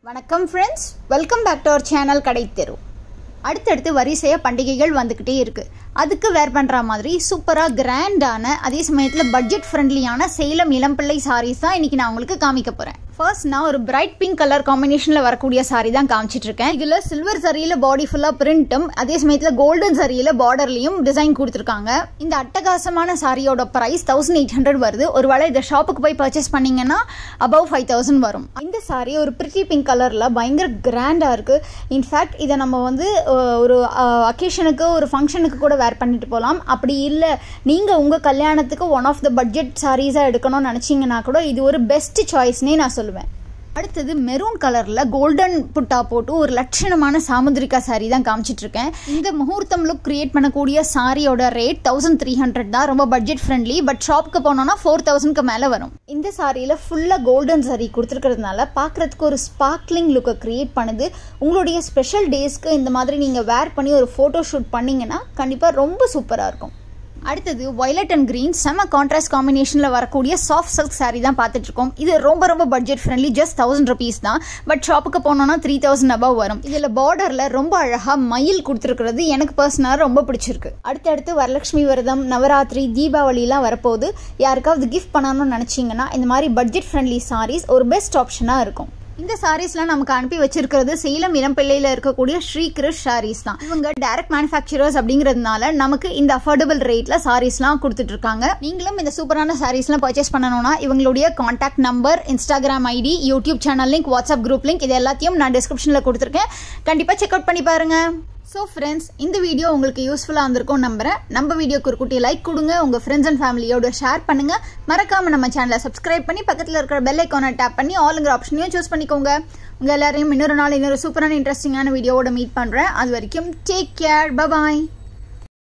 வணக்கம் friends welcome back to our channel கடை தெரு அடுத்தடுத்து வரிசையாக பண்டிகைகள் வந்துக்கிட்டே இருக்கு அதுக்கு வேர் பண்ணுற மாதிரி சூப்பராக கிராண்டான அதே சமயத்தில் பட்ஜெட் ஃப்ரெண்ட்லியான சேலம் இளம்பிள்ளை சாரீஸ் தான் இன்னைக்கு நான் உங்களுக்கு காமிக்க போகிறேன் ஃபர்ஸ்ட் நான் ஒரு பிரைட் பிங்க் கலர் காம்பினேஷனில் வரக்கூடிய சாரி தான் காமிச்சிட்டு இருக்கேன் இதில் சில்வர் சரியில் பாடி ஃபுல்லாக பிரிண்ட்டும் அதே சமயத்தில் கோல்டன் சரியில் பார்டர்லையும் டிசைன் கொடுத்துருக்காங்க இந்த அட்டகாசமான சாரியோட ப்ரைஸ் தௌசண்ட் எயிட் ஹண்ட்ரட் வருது ஒருவேளை இந்த ஷாப்புக்கு போய் பர்ச்சேஸ் பண்ணீங்கன்னா அபவ் ஃபைவ் தௌசண்ட் வரும் இந்த சாரி ஒரு பிரிட்டி பிங்க் கலரில் பயங்கர கிராண்டாக இருக்குது இன்ஃபேக்ட் இதை நம்ம வந்து அஹ், ஒரு அக்கேஷனுக்கு ஒரு ஃபங்க்ஷனுக்கு கூட வேர் பண்ணிட்டு போகலாம் அப்படி இல்லை நீங்கள் உங்கள் கல்யாணத்துக்கு ஒன் ஆஃப் த பட்ஜெட் சாரீஸாக எடுக்கணும்னு நினச்சிங்கன்னா கூட இது ஒரு பெஸ்ட் சாய்ஸ்னே நான் சொல்லுவேன் அடுத்தது மெரூன் கலரில் கோல்டன் புட்டா போட்டு ஒரு லட்சணமான சாமுந்திரிகா சாரி தான் காமிச்சிட்டு இருக்கேன் இந்த முகூர்த்தம் லுக் கிரியேட் பண்ணக்கூடிய சாரியோட ரேட் தௌசண்ட் த்ரீ ஹண்ட்ரட் தான் ரொம்ப பட்ஜெட் ஃப்ரெண்ட்லி பட் ஷாப்புக்கு போனோம்னா ஃபோர் தௌசண்ட்க்கு மேலே வரும் இந்த சாரியில் ஃபுல்லாக கோல்டன் சாரி கொடுத்துருக்கிறதுனால பார்க்குறதுக்கு ஒரு ஸ்பார்க்லிங் லுக்கை கிரியேட் பண்ணுது உங்களுடைய ஸ்பெஷல் டேஸ்க்கு இந்த மாதிரி நீங்கள் வேர் பண்ணி ஒரு ஃபோட்டோ ஷூட் பண்ணீங்கன்னா கண்டிப்பாக ரொம்ப சூப்பராக இருக்கும் அடுத்தது வயலட் அண்ட் கிரீன் செம கான்ட்ராஸ்ட் காம்பினேஷனில் வரக்கூடிய சாஃப்ட் சில்க் saree தான் பார்த்துட்டு இருக்கோம் இது ரொம்ப ரொம்ப budget friendly just thousand rupees தான் பட் ஷாப்புக்கு போனோம்னா த்ரீ தௌசண்ட் above வரும் இதில் பார்டரில் ரொம்ப அழகாக மயில் கொடுத்துருக்கிறது எனக்கு பர்சனலாக ரொம்ப பிடிச்சிருக்கு அடுத்தடுத்து வரலட்சுமி விரதம் நவராத்திரி தீபாவளிலாம் வரப்போகுது யாருக்காவது கிஃப்ட் பண்ணணும்னு நினச்சிங்கன்னா இந்த மாதிரி பட்ஜெட் ஃப்ரெண்ட்லி sarees ஒரு பெஸ்ட் ஆப்ஷனாக இருக்கும் இந்த சாரீஸ்லாம் நமக்கு அனுப்பி வச்சிருக்கிறது சேலம் இளம்பிள்ளையில் இருக்கக்கூடிய ஸ்ரீ கிருஷ் சாரீஸ் தான் இவங்க டைரக்ட் மேனுஃபேக்சரர்ஸ் அப்படிங்கிறதுனால நமக்கு இந்த அஃபோர்டபுள் ரேட்ல சாரீஸ்லாம் கொடுத்துட்டு இருக்காங்க நீங்களும் இந்த சூப்பரான சாரீஸ்லாம் பர்ச்சேஸ் பண்ணணும்னா இவங்களுடைய contact number Instagram ID YouTube channel link WhatsApp group link இது எல்லாத்தையும் நான் டிஸ்கிரிப்ஷனில் கொடுத்துருக்கேன் கண்டிப்பாக செக் அவுட் பண்ணி பாருங்க ஸோ ஃப்ரெண்ட்ஸ் இந்த வீடியோ உங்களுக்கு யூஸ்ஃபுல்லாக இருந்திருக்கும் நம்புறேன் நம்ம வீடியோக்கு ஒரு குட்டி லைக் கொடுங்க உங்கள் ஃப்ரெண்ட்ஸ் அண்ட் ஃபேமிலியோட ஷேர் பண்ணுங்க மறக்காம நம்ம சேனலை சப்ஸ்கிரைப் பண்ணி பக்கத்தில் இருக்கிற பெல் ஐக்கானை டேப் பண்ணி ஆளுங்கிற ஆப்ஷனையும் சூஸ் பண்ணிக்கோங்க உங்கள் எல்லாரையும் இன்னொரு நாள் இன்னொரு சூப்பரான இன்ட்ரெஸ்டிங்கான வீடியோவோட மீட் பண்ணுறேன் அது வரைக்கும் டேக் கேர் பபாய்